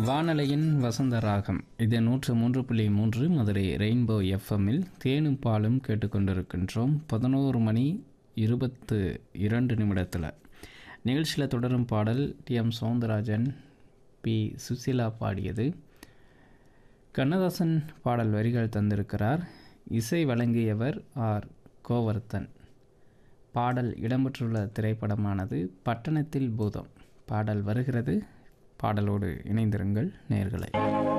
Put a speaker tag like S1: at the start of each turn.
S1: வானலையின் வசந்த ராகம் இது நூற்று மூன்று புள்ளி மூன்று மதுரை ரெயின்போ எஃப்எம்மில் தேனும் பாலும் கேட்டுக்கொண்டிருக்கின்றோம் பதினோரு மணி இருபத்து இரண்டு நிமிடத்தில் நிகழ்ச்சியில் தொடரும் பாடல் T M Soundararajan P Susheela பாடியது கண்ணதாசன் பாடல் வரிகள் தந்திருக்கிறார் இசை வழங்கியவர் ஆர் கோவர்த்தன் பாடல் இடம்பெற்றுள்ள திரைப்படமானது பட்டணத்தில் பூதம் பாடல் வருகிறது பாடலோடு இணைந்திருங்கள் நேர்களை